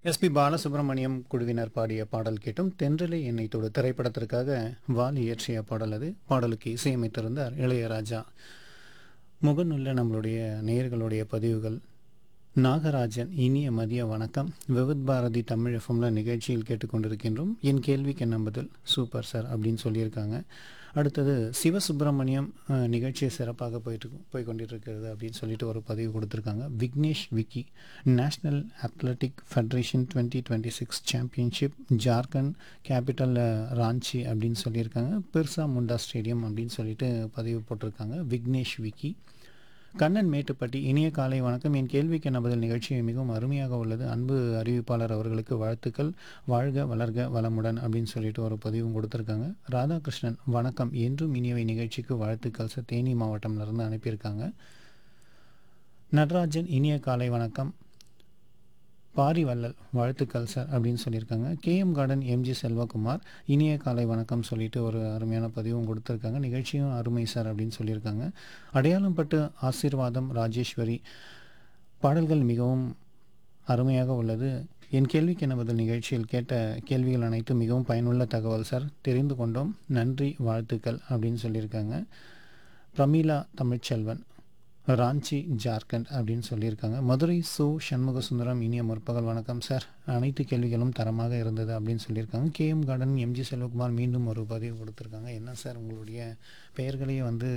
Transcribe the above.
SP Balasubramaniam குழுவினர் பாடிய பாடல் கேட்டும் தென்றலை என்னை தொடு திரைப்படத்திற்காக வாலி இயற்றிய பாடல் அது பாடலுக்கு இசையமைத்திருந்தார் இளையராஜா முகநூல்ல நம்மளுடைய நேயர்களுடைய பதிவுகள் நாகராஜன் இனிய மதிய வணக்கம் விவித் பாரதி தமிழ் எஃப்எம்ல நிகழ்ச்சியில் கேட்டுக்கொண்டிருக்கின்றோம் என் கேள்விக்கு என்ன பதில் சூப்பர் சார் அப்படின்னு சொல்லியிருக்காங்க அடுத்தது சிவசுப்பிரமணியம் அஹ், நிகழ்ச்சி சிறப்பாக போயிட்டு போய் கொண்டிருக்கிறது அப்படின்னு சொல்லிட்டு ஒரு பதிவு கொடுத்துருக்காங்க Vignesh Vicky national athletic federation twenty twenty six championship Jharkhand capital Ranchi அப்படின்னு சொல்லியிருக்காங்க பிர்சா முண்டா ஸ்டேடியம் அப்படின்னு சொல்லிட்டு பதிவு போட்டிருக்காங்க விக்னேஷ் விக்கி கண்ணன் மேட்டுப்பட்டி இனிய காலை வணக்கம் என் கேள்விக்கு என்ன பதில் நிகழ்ச்சி மிகவும் அருமையாக உள்ளது அன்பு அறிவிப்பாளர் அவர்களுக்கு வாழ்த்துக்கள் வாழ்க வளர்க வளமுடன் அப்படின்னு சொல்லிட்டு ஒரு பதிவும் கொடுத்துருக்காங்க ராதாகிருஷ்ணன் வணக்கம் என்றும் இனியவை நிகழ்ச்சிக்கு வாழ்த்துக்கள் சார் தேனி மாவட்டம்ல இருந்து அனுப்பியிருக்காங்க நடராஜன் இனிய காலை வணக்கம் பாரிவள்ளல் வாழ்த்துக்கள் சார் அப்படின்னு சொல்லியிருக்காங்க கேஎம் கார்டன் எம்ஜி செல்வகுமார் இனிய காலை வணக்கம் சொல்லிட்டு ஒரு அருமையான பதிவும் கொடுத்துருக்காங்க நிகழ்ச்சியும் அருமை சார் அப்படின்னு சொல்லியிருக்காங்க அடையாளம் பட்டு ஆசீர்வாதம் ராஜேஸ்வரி பாடல்கள் மிகவும் அருமையாக உள்ளது என் கேள்விக்கு என்ன பதில் நிகழ்ச்சியில் கேட்ட கேள்விகள் அனைத்தும் மிகவும் பயனுள்ள தகவல் சார் தெரிந்து கொண்டோம் நன்றி வாழ்த்துக்கள் அப்படின்னு சொல்லியிருக்காங்க பிரமீளா தமிழ்ச்செல்வன் ராஞ்சி ஜார்க்கண்ட் அப்படின்னு சொல்லியிருக்காங்க மதுரை சு சண்முக சுந்தரம் இனிய முற்பகல் வணக்கம் சார் அனைத்து கேள்விகளும் தரமாக இருந்தது அப்படின்னு சொல்லியிருக்காங்க கேஎம் கார்டன் எம்ஜி செல்வகுமார் மீண்டும் ஒரு பதிவு கொடுத்துருக்காங்க என்ன சார் உங்களுடைய பெயர்களையே வந்து